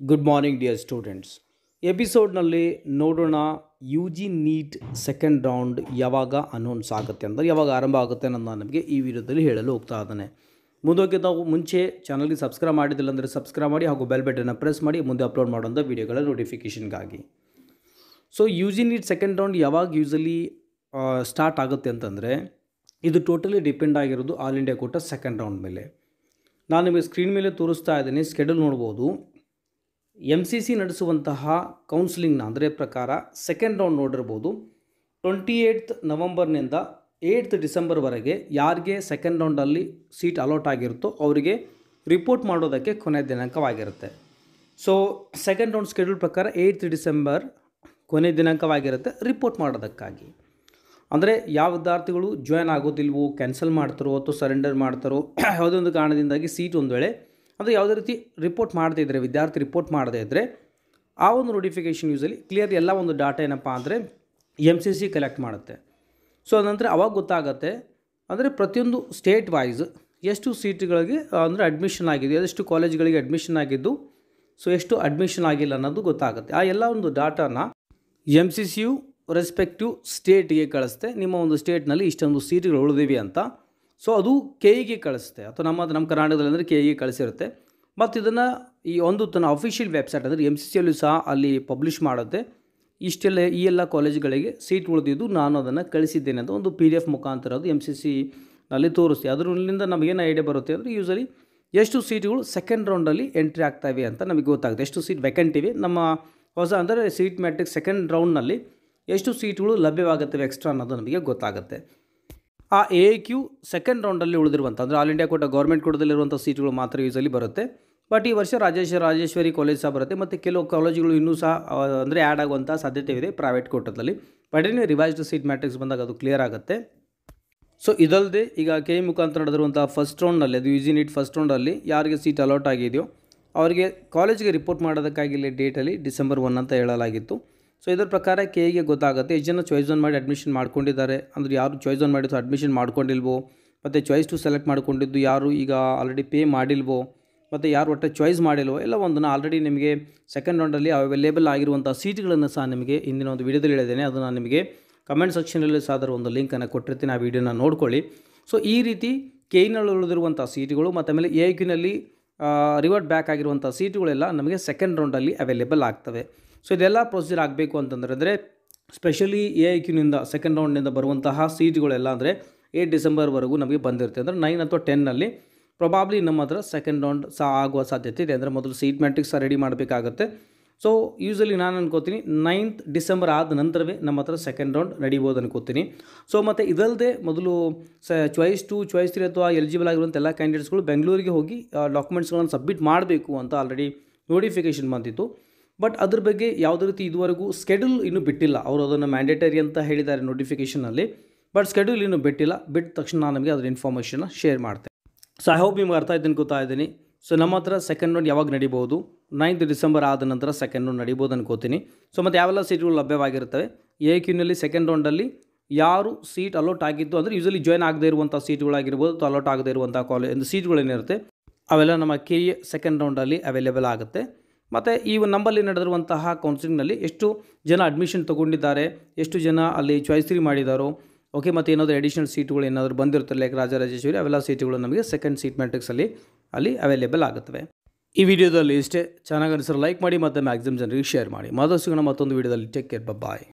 good morning dear students ಎಪಿಸೋಡ್ನಲ್ಲಿ ನೋಡೋಣ U G NEET second round ಯಾವಾಗ ಅನೌನ್ಸ್ ಆಗುತ್ತೆ ಅಂದರೆ ಯಾವಾಗ ಆರಂಭ ಆಗುತ್ತೆ ಅನ್ನೋದು ನಾನು ನಿಮಗೆ ಈ ವಿಡಿಯೋದಲ್ಲಿ ಹೇಳಲು ಹೋಗ್ತಾ ಇದ್ದಾನೆ ಮುಂದೋಗಿ ನಾವು ಮುಂಚೆ ಚಾನಲ್ಗೆ ಸಬ್ಸ್ಕ್ರೈಬ್ ಮಾಡಿದಿಲ್ಲ ಅಂದರೆ ಸಬ್ಸ್ಕ್ರೈಬ್ ಮಾಡಿ ಹಾಗೂ ಬೆಲ್ ಬಟನ್ನ ಪ್ರೆಸ್ ಮಾಡಿ ಮುಂದೆ ಅಪ್ಲೋಡ್ ಮಾಡುವಂಥ ವೀಡಿಯೋಗಳ ನೋಟಿಫಿಕೇಷನ್ಗಾಗಿ so U G NEET second round ಯಾವಾಗ ಯೂಸಲಿ ಸ್ಟಾರ್ಟ್ ಆಗುತ್ತೆ ಅಂತಂದರೆ ಇದು ಟೋಟಲಿ ಡಿಪೆಂಡ್ ಆಗಿರೋದು all India quota second round ಮೇಲೆ ನಾನು ನಿಮಗೆ ಸ್ಕ್ರೀನ್ ಮೇಲೆ ತೋರಿಸ್ತಾ ಇದ್ದೀನಿ ಸ್ಕೆಡ್ಯೂಲ್ ನೋಡ್ಬೋದು ಎಮ್ ಸಿ ಸಿ ನಡೆಸುವಂತಹ ಕೌನ್ಸಿಲಿಂಗ್ನ ಅಂದರೆ ಪ್ರಕಾರ ಸೆಕೆಂಡ್ ರೌಂಡ್ ನೋಡಿರ್ಬೋದು ಟ್ವೆಂಟಿ ಏಯ್ತ್ ನವಂಬರ್ನಿಂದ ಏಯ್ತ್ ಡಿಸೆಂಬರ್ವರೆಗೆ ಯಾರಿಗೆ ಸೆಕೆಂಡ್ ರೌಂಡಲ್ಲಿ ಸೀಟ್ ಅಲಾಟ್ ಆಗಿರುತ್ತೋ ಅವರಿಗೆ ರಿಪೋರ್ಟ್ ಮಾಡೋದಕ್ಕೆ ಕೊನೆಯ ದಿನಾಂಕವಾಗಿರುತ್ತೆ ಸೊ ಸೆಕೆಂಡ್ ರೌಂಡ್ ಸ್ಕೆಡ್ಯೂಲ್ ಪ್ರಕಾರ ಏಯ್ತ್ ಡಿಸೆಂಬರ್ ಕೊನೆ ದಿನಾಂಕವಾಗಿರುತ್ತೆ ರಿಪೋರ್ಟ್ ಮಾಡೋದಕ್ಕಾಗಿ ಅಂದರೆ ಯಾವ ವಿದ್ಯಾರ್ಥಿಗಳು ಜಾಯ್ನ್ ಆಗೋದಿಲ್ವೋ ಕ್ಯಾನ್ಸಲ್ ಮಾಡ್ತಾರೋ ಅಥವಾ ಸರೆಂಡರ್ ಮಾಡ್ತಾರೋ ಯಾವುದೇ ಒಂದು ಕಾರಣದಿಂದಾಗಿ ಸೀಟ್ ಒಂದು ವೇಳೆ ಅಂದರೆ ಯಾವುದೇ ರೀತಿ ರಿಪೋರ್ಟ್ ಮಾಡದೇ ಇದ್ದರೆ ವಿದ್ಯಾರ್ಥಿ ರಿಪೋರ್ಟ್ ಮಾಡದೇ ಇದ್ದರೆ ಆ ಒಂದು ನೋಟಿಫಿಕೇಷನ್ ಯೂಸಲಿ ಕ್ಲಿಯರ್ ಎಲ್ಲ ಒಂದು ಡಾಟಾ ಏನಪ್ಪ ಅಂದರೆ ಎಮ್ ಸಿ ಸಿ ಕಲೆಕ್ಟ್ ಮಾಡುತ್ತೆ ಸೊ ನಂತರ ಅವಾಗ ಗೊತ್ತಾಗತ್ತೆ ಅಂದರೆ ಪ್ರತಿಯೊಂದು ಸ್ಟೇಟ್ ವೈಸ್ ಎಷ್ಟು ಸೀಟ್ಗಳಿಗೆ ಅಂದರೆ ಅಡ್ಮಿಷನ್ ಆಗಿದೆ ಎಷ್ಟು ಕಾಲೇಜ್ಗಳಿಗೆ ಅಡ್ಮಿಷನ್ ಆಗಿದ್ದು ಸೊ ಎಷ್ಟು ಅಡ್ಮಿಷನ್ ಆಗಿಲ್ಲ ಅನ್ನೋದು ಗೊತ್ತಾಗುತ್ತೆ ಆ ಎಲ್ಲ ಒಂದು ಡಾಟಾನ ಎಮ್ ಸಿ ಸಿಯು ರೆಸ್ಪೆಕ್ಟಿವ್ ಸ್ಟೇಟ್ಗೆ ಕಳಿಸುತ್ತೆ ನಿಮ್ಮ ಒಂದು ಸ್ಟೇಟ್ನಲ್ಲಿ ಇಷ್ಟೊಂದು ಸೀಟ್ಗಳು ಉಳಿದಿವೆ ಅಂತ ಸೊ ಅದು ಕೆ ಇಗೆ ಕಳಿಸುತ್ತೆ ಅಥವಾ ನಮ್ಮ ನಮ್ಮ ಕರ್ನಾಟಕದಲ್ಲಿ ಅಂದರೆ ಕೆ ಇಗೆ ಕಳಿಸಿರುತ್ತೆ ಮತ್ತು ಇದನ್ನು ಈ ಒಂದು ತನ್ನ ಅಫಿಷಿಯಲ್ ವೆಬ್ಸೈಟ್ ಅಂದರೆ ಎಮ್ ಸಿ ಸಿಯಲ್ಲೂ ಸಹ ಅಲ್ಲಿ ಪಬ್ಲಿಷ್ ಮಾಡುತ್ತೆ ಇಷ್ಟೆಲ್ಲ ಈ ಎಲ್ಲ ಕಾಲೇಜುಗಳಿಗೆ ಸೀಟ್ ಉಳಿದಿದ್ದು ನಾನು ಅದನ್ನು ಕಳಿಸಿದ್ದೇನೆ ಅಂತ ಒಂದು ಪಿ ಡಿ ಎಫ್ ಮುಖಾಂತರ ಅದು ಎಮ್ ಸಿ ಸಿನಲ್ಲಿ ತೋರಿಸ್ತೆ ಅದರಿಂದ ನಮಗೇನು ಐಡಿಯಾ ಬರುತ್ತೆ ಅಂದರೆ ಯೂಸಲಿ ಎಷ್ಟು ಸೀಟ್ಗಳು ಸೆಕೆಂಡ್ ರೌಂಡಲ್ಲಿ ಎಂಟ್ರಿ ಆಗ್ತಾಯಿವೆ ಅಂತ ನಮಗೆ ಗೊತ್ತಾಗುತ್ತೆ ಎಷ್ಟು ಸೀಟ್ ವೆಕೆಂಟ್ ಇವೆ ನಮ್ಮ ಹೊಸ ಅಂದರೆ ಸೀಟ್ ಮ್ಯಾಟ್ರಿಕ್ ಸೆಕೆಂಡ್ ರೌಂಡ್ನಲ್ಲಿ ಎಷ್ಟು ಸೀಟ್ಗಳು ಲಭ್ಯವಾಗುತ್ತವೆ ಎಕ್ಸ್ಟ್ರಾ ಅನ್ನೋದು ನಮಗೆ ಗೊತ್ತಾಗುತ್ತೆ ಆ ಎ ಕ್ಯೂ ಸೆಕೆಂಡ್ ರೌಂಡಲ್ಲಿ ಉಳಿದಿರುವಂಥ ಅಂದರೆ ಆಲ್ ಇಂಡಿಯಾ ಕೋಟ ಗೌರ್ಮೆಂಟ್ ಕೋಟದಲ್ಲಿರುವಂಥ ಸೀಟ್ಗಳು ಮಾತ್ರ ಯೂಸಲಿ ಬರುತ್ತೆ ಬಟ್ ಈ ವರ್ಷ ರಾಜೇಶ್ವರ ರಾಜೇಶ್ವರಿ ಕಾಲೇಜ್ ಸಹ ಬರುತ್ತೆ ಮತ್ತು ಕೆಲವು ಕಾಲೇಜುಗಳು ಇನ್ನೂ ಸಹ ಅಂದರೆ ಆ್ಯಡ್ ಆಗುವಂಥ ಸಾಧ್ಯತೆ ಇದೆ ಪ್ರೈವೇಟ್ ಕೋಟದಲ್ಲಿ ಬಟ್ ಏನೇ ರಿವೈಸ್ಡ್ ಸೀಟ್ ಮ್ಯಾಟ್ರಿಕ್ಸ್ ಬಂದಾಗ ಅದು ಕ್ಲಿಯರ್ ಆಗುತ್ತೆ ಸೊ ಇದಲ್ಲದೆ ಈಗ ಕೆ ಇ ಮುಖಾಂತರ ನಡೆದಿರುವಂಥ ಫಸ್ಟ್ ರೌಂಡಲ್ಲಿ ಅದು ಯು ಜಿ ನೀಟ್ ಫಸ್ಟ್ ರೌಂಡಲ್ಲಿ ಯಾರಿಗೆ ಸೀಟ್ ಅಲಾಟ್ ಆಗಿದೆಯೋ ಅವರಿಗೆ ಕಾಲೇಜಿಗೆ ರಿಪೋರ್ಟ್ ಮಾಡೋದಕ್ಕಾಗಿ ಇಲ್ಲಿ ಡೇಟಲ್ಲಿ ಡಿಸೆಂಬರ್ ಒನ್ ಅಂತ ಹೇಳಲಾಗಿತ್ತು ಸೊ ಇದರ ಪ್ರಕಾರ ಕೆ ಇಗೆ ಗೊತ್ತಾಗುತ್ತೆ ಎಷ್ಟು ಜನ ಚಾಯ್ಸ್ ಒನ್ ಮಾಡಿ ಅಡ್ಮಿಷನ್ ಮಾಡ್ಕೊಂಡಿದ್ದಾರೆ ಅಂದರೆ ಯಾರು ಚಾಯ್ಸ್ ಒನ್ ಮಾಡಿದ್ದು ಅಡ್ಮಿಷನ್ ಮಾಡ್ಕೊಂಡಿಲ್ವೋ ಮತ್ತು ಚಾಯ್ಸ್ ಟು ಸೆಲೆಕ್ಟ್ ಮಾಡ್ಕೊಂಡಿದ್ದು ಯಾರು ಈಗ ಆಲ್ರೆಡಿ ಪೇ ಮಾಡಿಲ್ವೋ ಮತ್ತು ಯಾರು ಒಟ್ಟು ಚಾಯ್ಸ್ ಮಾಡಿಲ್ವೋ ಎಲ್ಲ ಒಂದನ್ನು ಆಲ್ರೆಡಿ ನಿಮಗೆ ಸೆಕೆಂಡ್ ರೌಂಡಲ್ಲಿ ಅವೈಲೇಬಲ್ ಆಗಿರುವಂಥ ಸೀಟ್ಗಳನ್ನು ಸಹ ನಿಮಗೆ ಇಂದಿನ ಒಂದು ವಿಡಿಯೋದಲ್ಲಿ ಹೇಳಿದ್ದೇನೆ ಅದು ನಾನು ನಿಮಗೆ ಕಮೆಂಟ್ ಸೆಕ್ಷನಲ್ಲಿ ಸಹ ಅದರ ಒಂದು ಲಿಂಕನ್ನು ಕೊಟ್ಟಿರ್ತೀನಿ ಆ ವಿಡಿಯೋನ ನೋಡ್ಕೊಳ್ಳಿ ಸೊ ಈ ರೀತಿ ಕೆನಲ್ಲಿ ಉಳಿದಿರುವಂಥ ಸೀಟ್ಗಳು ಮತ್ತು ಆಮೇಲೆ ಎ ಕ್ಯೂನಲ್ಲಿ ರಿವರ್ಟ್ ಬ್ಯಾಕ್ ಆಗಿರುವಂಥ ಸೀಟುಗಳೆಲ್ಲ ನಮಗೆ ಸೆಕೆಂಡ್ ರೌಂಡಲ್ಲಿ ಅವೈಲೇಬಲ್ ಆಗ್ತವೆ ಸೊ ಇದೆಲ್ಲ ಪ್ರೊಸೀಜರ್ ಆಗಬೇಕು ಅಂತಂದರೆ ಅಂದರೆ ಸ್ಪೆಷಲಿ ಎ ಐ ಕ್ಯೂನಿಂದ ಸೆಕೆಂಡ್ ರೌಂಡ್ನಿಂದ ಬರುವಂತಹ ಸೀಟ್ಗಳೆಲ್ಲ ಅಂದರೆ ಏಟ್ ಡಿಸೆಂಬರ್ವರೆಗೂ ನಮಗೆ ಬಂದಿರುತ್ತೆ ಅಂದರೆ ನೈನ್ ಅಥವಾ ಟೆನ್ನಲ್ಲಿ ಪ್ರೊಬಾಬ್ಲಿ ನಮ್ಮ ಹತ್ರ ಸೆಕೆಂಡ್ ರೌಂಡ್ ಸಹ ಆಗುವ ಸಾಧ್ಯತೆ ಇದೆ ಅಂದರೆ ಮೊದಲು ಸೀಟ್ ಮ್ಯಾಟ್ರಿಕ್ಸ್ ಸಹ ರೆಡಿ ಮಾಡಬೇಕಾಗತ್ತೆ ಸೊ ಯೂಸಲಿ ನಾನು ಅನ್ಕೋತೀನಿ ನೈನ್ತ್ ಡಿಸೆಂಬರ್ ಆದ ನಂತರವೇ ನಮ್ಮ ಹತ್ರ ಸೆಕೆಂಡ್ ರೌಂಡ್ ನಡೀಬೋದು ಅನ್ಕೋತೀನಿ ಸೊ ಮತ್ತು ಇದಲ್ಲದೆ ಮೊದಲು ಸ ಚಾಯ್ಸ್ ಟು ಚಾಯ್ಸ್ ತ್ರೀ ಅಥವಾ ಎಲಿಜಿಬಲ್ ಆಗಿರುವಂಥ ಎಲ್ಲ ಕ್ಯಾಂಡಿಡೇಟ್ಸ್ಗಳು ಬೆಂಗಳೂರಿಗೆ ಹೋಗಿ ಡಾಕ್ಯುಮೆಂಟ್ಸ್ಗಳನ್ನು ಸಬ್ಮಿಟ್ ಮಾಡಬೇಕು ಅಂತ ಆಲ್ರೆಡಿ ನೋಟಿಫಿಕೇಷನ್ ಬಂದಿತ್ತು ಬಟ್ ಅದ್ರ ಬಗ್ಗೆ ಯಾವುದೇ ರೀತಿ ಇದುವರೆಗೂ ಸ್ಕೆಡ್ಯೂಲ್ ಇನ್ನೂ ಬಿಟ್ಟಿಲ್ಲ ಅವರು ಅದನ್ನು ಮ್ಯಾಂಡೇಟರಿ ಅಂತ ಹೇಳಿದ್ದಾರೆ ನೋಟಿಫಿಕೇಷನಲ್ಲಿ ಬಟ್ ಸ್ಕೆಡ್ಯೂಲ್ ಇನ್ನೂ ಬಿಟ್ಟಿಲ್ಲ ಬಿಟ್ಟ ತಕ್ಷಣ ನಾನು ನಮಗೆ ಅದರ ಇನ್ಫಾರ್ಮೇಷನ್ನ ಶೇರ್ ಮಾಡ್ತೇನೆ ಸೊ ಐ ಹೋಪ್ ನಿಮ್ಗೆ ಅರ್ಥ ಆಯ್ತು ಗೊತ್ತಾ ಇದ್ದೀನಿ ಸೊ ನಮ್ಮ ಹತ್ರ ಸೆಕೆಂಡ್ ರೌಂಡ್ ಯಾವಾಗ ನಡಿಬೋದು ನೈನ್ತ್ ಡಿಸೆಂಬರ್ ಆದ ನಂತರ ಸೆಕೆಂಡ್ ರೌಂಡ್ ನಡಿಬೋದು ಅನ್ಕೋತೀನಿ ಸೊ ಮತ್ತು ಯಾವೆಲ್ಲ ಸೀಟ್ಗಳು ಲಭ್ಯವಾಗಿರ್ತವೆ ಎ ಕ್ಯೂನಲ್ಲಿ ಸೆಕೆಂಡ್ ರೌಂಡಲ್ಲಿ ಯಾರು ಸೀಟ್ ಅಲೋಟ್ ಆಗಿದ್ದು ಅಂದರೆ ಯೂಸಲಿ ಜಾಯ್ನ್ ಆಗದೇ ಇರುವಂಥ ಸೀಟ್ಗಳಾಗಿರ್ಬೋದು ಅಥವಾ ಅಲೋಟ್ ಆಗದೇ ಇರುವಂಥ ಕಾಲೇಜ್ ಸೀಟ್ಗಳೇನಿರುತ್ತೆ ಅವೆಲ್ಲ ನಮ್ಮ ಕೆ ಎ ಸೆಕೆಂಡ್ ರೌಂಡಲ್ಲಿ ಅವೈಲೇಬಲ್ ಆಗುತ್ತೆ ಮತ್ತು ಈ ನಂಬಲ್ಲಿ ನಡೆದಿರುವಂತಹ ಕೌನ್ಸಿಲಿಂಗ್ನಲ್ಲಿ ಎಷ್ಟು ಜನ ಅಡ್ಮಿಷನ್ ತೊಗೊಂಡಿದ್ದಾರೆ ಎಷ್ಟು ಜನ ಅಲ್ಲಿ ಚಾಯ್ಸ್ ತ್ರೀ ಮಾಡಿದಾರೋ ಓಕೆ ಮತ್ತು ಏನಾದರೂ ಅಡಿಷನಲ್ ಸೀಟ್ಗಳು ಏನಾದರೂ ಬಂದಿರುತ್ತೆ ಲೈಕ್ ರಾಜರಾಜೇಶ್ವರಿ ಅವೆಲ್ಲ ಸೀಟ್ಗಳು ನಮಗೆ ಸೆಕೆಂಡ್ ಸೀಟ್ ಮ್ಯಾಟ್ರಿಕ್ಸಲ್ಲಿ ಅಲ್ಲಿ ಅವೈಲೇಬಲ್ ಆಗುತ್ತವೆ ಈ ವಿಡಿಯೋದಲ್ಲಿ ಇಷ್ಟೇ ಚೆನ್ನಾಗಿ ಅನಿಸಿದ್ರೆ ಲೈಕ್ ಮಾಡಿ ಮತ್ತು ಮ್ಯಾಕ್ಸಿಮಮ್ ಜನರಿಗೆ ಶೇರ್ ಮಾಡಿ ಮತ್ತಷ್ಟು ಸಿಗೋಣ ಮತ್ತೊಂದು ವಿಡಿಯೋದಲ್ಲಿ ಟೇಕ್ ಕೇರ್ ಬಾಯ್